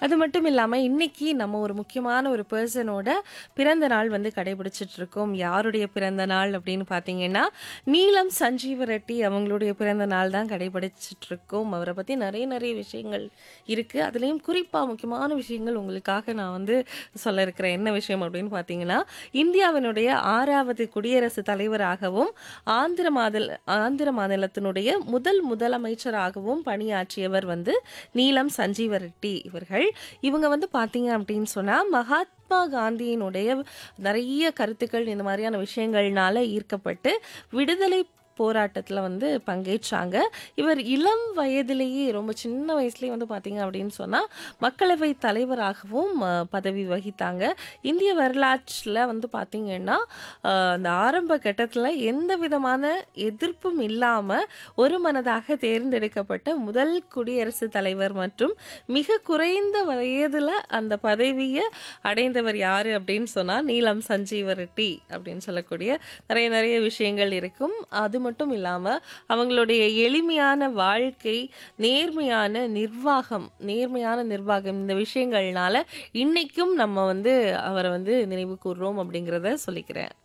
அது மட்டும் இல்லாம இன்னைக்கு நம்ம ஒரு முக்கியமான ஒரு பெர்சனோட பிறந்த நாள் வந்து கடைபிடிச்சிட்டு இருக்கோம். யாருடைய பிறந்த நாள் அப்படின்னு பார்த்தீங்கன்னா, நீலம் சஞ்சீவ ரெட்டி அவங்களுடைய பிறந்த நாள் தான் கடைபிடிச்சிட்டு இருக்கோம். அவர பத்தி நெறைய நெறைய விஷயங்கள் இருக்கு. அதுலயும் குறிப்பா முக்கியமான விஷயங்கள் உங்களுக்காக நான் வந்து சொல்ல இருக்கிறேன். என்ன விஷயம் அப்படின்னு பார்த்தீங்கன்னா, இந்தியாவினுடைய 6வது குடியரசுத் தலைவராகவும், ஆந்திர மாதல் ஆந்திர மாநிலத்தினுடைய முதல் முதலமைச்சராகவும் பணியாற்றியவர் வந்து நீலம் சஞ்சீவ ரெட்டி இவர்கள். இவங்க வந்து பார்த்தீங்க அப்படின்னு சொன்னா, மகாத்மா காந்தியினுடைய நெறைய கருத்துக்கள் இந்த மாதிரியான விஷயங்கள்னால ஈர்க்கப்பட்டு, விடுதலை போராட்டத்துல வந்து பங்கேற்றாங்க. இவர் இளம் வயதிலேயே ரொம்ப சின்ன வயசுலயே வந்து பார்த்தீங்க அப்படின்னு சொன்னா, மக்களவை தலைவராகவும் அ பதவி வகித்தாங்க. இந்திய வரலாற்றில வந்து பார்த்தீங்கன்னா, அ அந்த ஆரம்ப கட்டத்துல எந்த விதமான எதிர்ப்பும் இல்லாம ஒரு மனதாக தேர்ந்தெடுக்கப்பட்ட முதல் குடியரசுத் தலைவர் மற்றும் மிக குறைந்த வயதுல அந்த பதவிய அடைந்தவர் யாரு அப்படின்னு சொன்னா, நீலம் சஞ்சீவ ரெட்டி அப்படின்னு சொல்லக்கூடிய நெறைய நெறைய விஷயங்கள் இருக்கும். அது மட்டும் இல்லாம அவங்களுடைய எளிமையான வாழ்க்கை, நேர்மையான நிர்வாகம் நேர்மையான நிர்வாகம் இந்த விஷயங்கள்னால இன்னைக்கும் நம்ம வந்து அவர வந்து நினைவு கூர்றோம் அப்படிங்கிறத சொல்லிக்கிறேன்.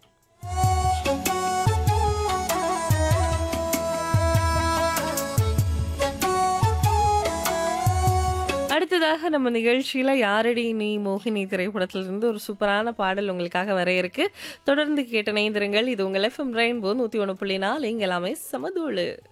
அடுத்ததாக நம்ம நிகழ்ச்சியில "யாரடி நீ மோகினி" திரைப்படத்திலிருந்து ஒரு சூப்பரான பாடல் உங்களுக்காக வர இருக்கு. தொடர்ந்து கேட்டு இணைந்திருங்கள். இது உங்கள் எஃப்எம் ரெயின்போ 101.4 இங்க எல்லாமே சமதூளு.